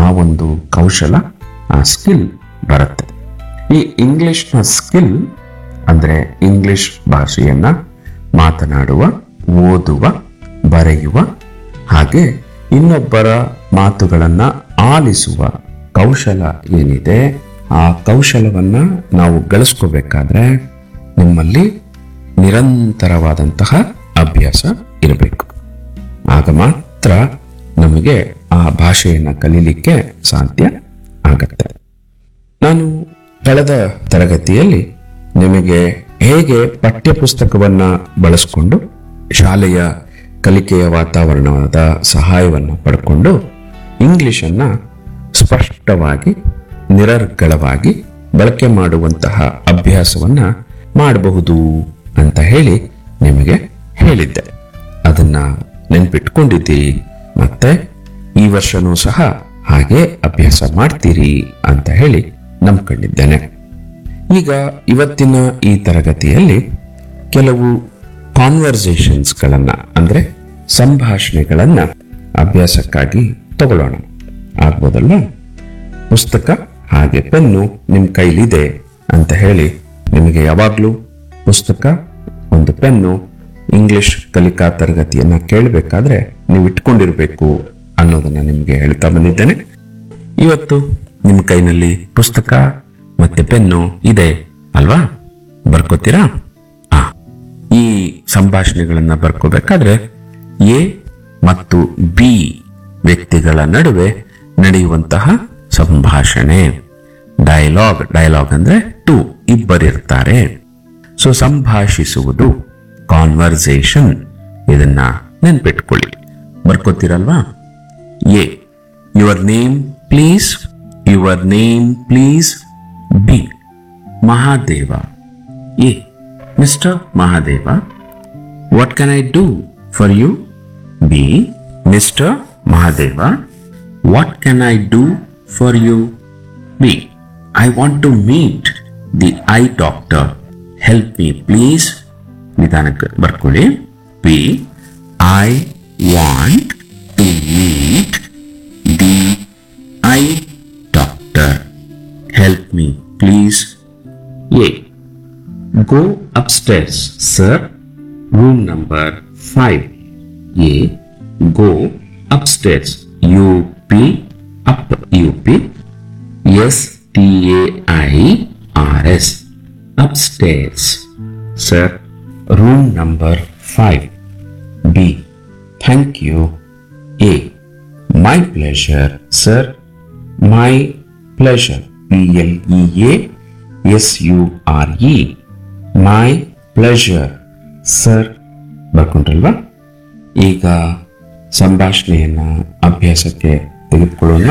ಆ ಒಂದು ಕೌಶಲ ಆ ಸ್ಕಿಲ್ ಬರುತ್ತೆ ಈ ಇಂಗ್ಲಿಷ್ನ ಸ್ಕಿಲ್ ಅಂದ್ರೆ ಇಂಗ್ಲಿಷ್ ಭಾಷೆಯನ್ನ ಮಾತನಾಡುವ ಓದುವ ಬರೆಯುವ ಹಾಗೆ ಇನ್ನೊಬ್ಬರ ಮಾತುಗಳನ್ನ ಆಲಿಸುವ ಕೌಶಲ ಏನಿದೆ ಆ ಕೌಶಲವನ್ನ ನಾವು ಗಳಿಸ್ಕೋಬೇಕಾದ್ರೆ ನಿಮ್ಮಲ್ಲಿ ನಿರಂತರವಾದಂತಹ ಅಭ್ಯಾಸ ಇರಬೇಕು ಆಗ ಮಾತ್ರ ನಮಗೆ ಆ ಭಾಷೆಯನ್ನು ಕಲೀಲಿಕ್ಕೆ ಸಾಧ್ಯ ಆಗತ್ತೆ ನಾನು ಕಳೆದ ತರಗತಿಯಲ್ಲಿ ನಿಮಗೆ ಹೇಗೆ ಪಠ್ಯಪುಸ್ತಕವನ್ನ ಬಳಸಿಕೊಂಡು ಶಾಲೆಯ ಕಲಿಕೆಯ ವಾತಾವರಣದ ಸಹಾಯವನ್ನು ಪಡ್ಕೊಂಡು ಇಂಗ್ಲಿಷನ್ನ ಸ್ಪಷ್ಟವಾಗಿ ನಿರರ್ಗಳವಾಗಿ ಬಳಕೆ ಮಾಡುವಂತಹ ಅಭ್ಯಾಸವನ್ನ ಮಾಡಬಹುದು ಅಂತ ಹೇಳಿ ನಿಮಗೆ ಹೇಳಿದ್ದೆ ಅದನ್ನ ನೆನ್ಪಿಟ್ಕೊಂಡಿದ್ದೀರಿ ಮತ್ತೆ ಈ ವರ್ಷನೂ ಸಹ ಹಾಗೆ ಅಭ್ಯಾಸ ಮಾಡ್ತೀರಿ ಅಂತ ಹೇಳಿ ನಂಬ್ಕೊಂಡಿದ್ದೇನೆ ಈಗ ಇವತ್ತಿನ ಈ ತರಗತಿಯಲ್ಲಿ ಕೆಲವು ಕಾನ್ವರ್ಸೇಷನ್ಸ್ಗಳನ್ನ ಅಂದ್ರೆ ಸಂಭಾಷಣೆಗಳನ್ನ ಅಭ್ಯಾಸಕ್ಕಾಗಿ ತಗೊಳ್ಳೋಣ ಆಗ್ಬೋದಲ್ವಾ ಪುಸ್ತಕ ಹಾಗೆ ಪೆನ್ನು ನಿಮ್ಮ ಕೈಲಿದೆ ಅಂತ ಹೇಳಿ ನಿಮಗೆ ಯಾವಾಗಲೂ ಪುಸ್ತಕ ಒಂದು ಪೆನ್ನು ಇಂಗ್ಲಿಷ್ ಕಲಿಕಾ ತರಗತಿಯನ್ನ ಕೇಳಬೇಕಾದ್ರೆ ನೀವು ಇಟ್ಕೊಂಡಿರ್ಬೇಕು ಅನ್ನೋದನ್ನ ನಿಮಗೆ ಹೇಳ್ತಾ ಬಂದಿದ್ದೇನೆ ಇವತ್ತು ನಿಮ್ಮ ಕೈನಲ್ಲಿ ಪುಸ್ತಕ ಮತ್ತೆ ಪೆನ್ನು ಇದೆ ಅಲ್ವಾ ಬರ್ಕೋತೀರಾ ಆ ಈ ಸಂಭಾಷಣೆಗಳನ್ನ ಬರ್ಕೋಬೇಕಾದ್ರೆ ಎ ಮತ್ತು ಬಿ ವ್ಯಕ್ತಿಗಳ ನಡುವೆ ನಡೆಯುವಂತಹ ಸಂಭಾಷಣೆ ಡೈಲಾಗ್ ಡೈಲಾಗ್ ಅಂದ್ರೆ ಟು ಇಬ್ಬರಿರ್ತಾರೆ ಸೊ ಸಂಭಾಷಿಸುವುದು ಕಾನ್ವರ್ಸೇಷನ್ ಇದನ್ನ ನೆನ್ಪಿಟ್ಕೊಳ್ಳಿ ಬರ್ಕೋತೀರಲ್ವಾ A your name please your name please B Mahadeva A mister Mahadeva what can I do for you B mister Mahadeva what can I do for you B I want to meet the I doctor help me please ನಿಧಾನಕ್ಕೆ ಬರ್ಕೊಳ್ಳಿ B I want to meet the I doctor help me please A Go upstairs, sir. Room number 5. A. Go upstairs. U P up U P S T A I R S. Upstairs. Sir. Room number 5. B. Thank you. A. My pleasure, sir. My pleasure. P L E A S U R E. My pleasure sir ಬರ್ಕೊಂಡ್ರಲ್ವಾ ಈಗ ಸಂಭಾಷಣೆಯನ್ನ ಅಭ್ಯಾಸಕ್ಕೆ ತೆಗೆದುಕೊಳ್ಳೋಣ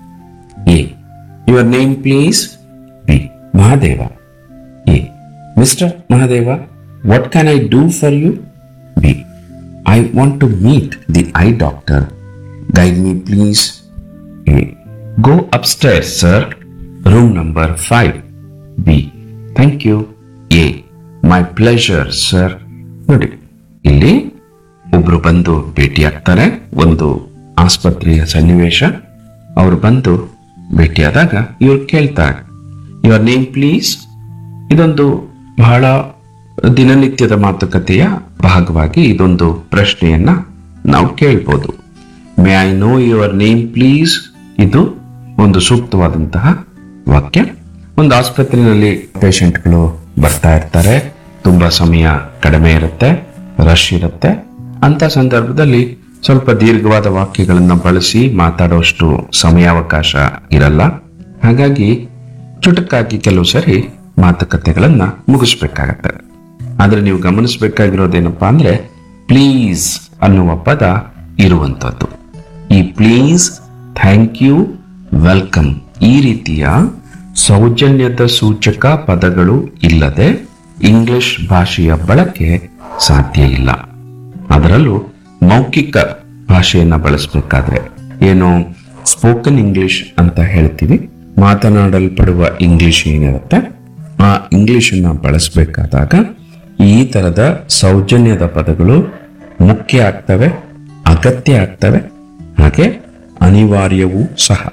A your name please B Mahadeva A mister Mahadeva what can I do for you B I want to meet the I doctor guide me please A go upstair sir room number five B thank you A my pleasure sir ನೋಡಿ ಇಲ್ಲಿ ಒಬ್ರು ಬಂದು ಭೇಟಿಯಾಗ್ತಾರೆ ಒಂದು ಆಸ್ಪತ್ರೆಯ ಸನ್ನಿವೇಶ ಅವರು ಬಂದು ಭೇಟಿಯಾದಾಗ ಇವ್ರು ಕೇಳ್ತಾರೆ ಯುವರ್ ನೇಮ್ ಪ್ಲೀಸ್ ಇದೊಂದು ಬಹಳ ದಿನನಿತ್ಯದ ಮಾತುಕತೆಯ ಭಾಗವಾಗಿ ಇದೊಂದು ಪ್ರಶ್ನೆಯನ್ನ ನಾವು ಕೇಳ್ಬೋದು may I know your name please ಇದು ಒಂದು ಸೂಕ್ತವಾದಂತಹ ವಾಕ್ಯ ಒಂದು ಆಸ್ಪತ್ರೆಯಲ್ಲಿ ಪೇಷಂಟ್ಗಳು ಬರ್ತಾ ಇರ್ತಾರೆ ತುಂಬಾ ಸಮಯ ಕಡಿಮೆ ಇರುತ್ತೆ ರಶ್ ಇರುತ್ತೆ ಅಂತ ಸಂದರ್ಭದಲ್ಲಿ ಸ್ವಲ್ಪ ದೀರ್ಘವಾದ ವಾಕ್ಯಗಳನ್ನ ಬಳಸಿ ಮಾತಾಡೋಷ್ಟು ಸಮಯಾವಕಾಶ ಇರಲ್ಲ ಹಾಗಾಗಿ ಚುಟುಕಾಗಿ ಕೆಲವು ಸರಿ ಮಾತುಕತೆಗಳನ್ನ ಮುಗಿಸ್ಬೇಕಾಗತ್ತೆ ಆದ್ರೆ ನೀವು ಗಮನಿಸಬೇಕಾಗಿರೋದೇನಪ್ಪಾ ಅಂದ್ರೆ ಪ್ಲೀಸ್ ಅನ್ನುವ ಪದ ಇರುವಂತದ್ದು ಈ ಪ್ಲೀಸ್ ಥ್ಯಾಂಕ್ ಯು ವೆಲ್ಕಮ್ ಈ ರೀತಿಯ ಸೌಜನ್ಯದ ಸೂಚಕ ಪದಗಳು ಇಲ್ಲದೆ ಇಂಗ್ಲಿಷ್ ಭಾಷೆಯ ಬಳಕೆ ಸಾಧ್ಯ ಇಲ್ಲ ಅದರಲ್ಲೂ ಮೌಖಿಕ ಭಾಷೆಯನ್ನ ಬಳಸಬೇಕಾದ್ರೆ ಏನು ಸ್ಪೋಕನ್ ಇಂಗ್ಲಿಷ್ ಅಂತ ಹೇಳ್ತೀವಿ ಮಾತನಾಡಲ್ಪಡುವ ಇಂಗ್ಲಿಷ್ ಏನಿರುತ್ತೆ ಆ ಇಂಗ್ಲಿಷ್ ಅನ್ನ ಬಳಸಬೇಕಾದಾಗ ಈ ತರದ ಸೌಜನ್ಯದ ಪದಗಳು ಮುಖ್ಯ ಆಗ್ತವೆ ಅಗತ್ಯ ಆಗ್ತವೆ ಹಾಗೆ ಅನಿವಾರ್ಯವೂ ಸಹ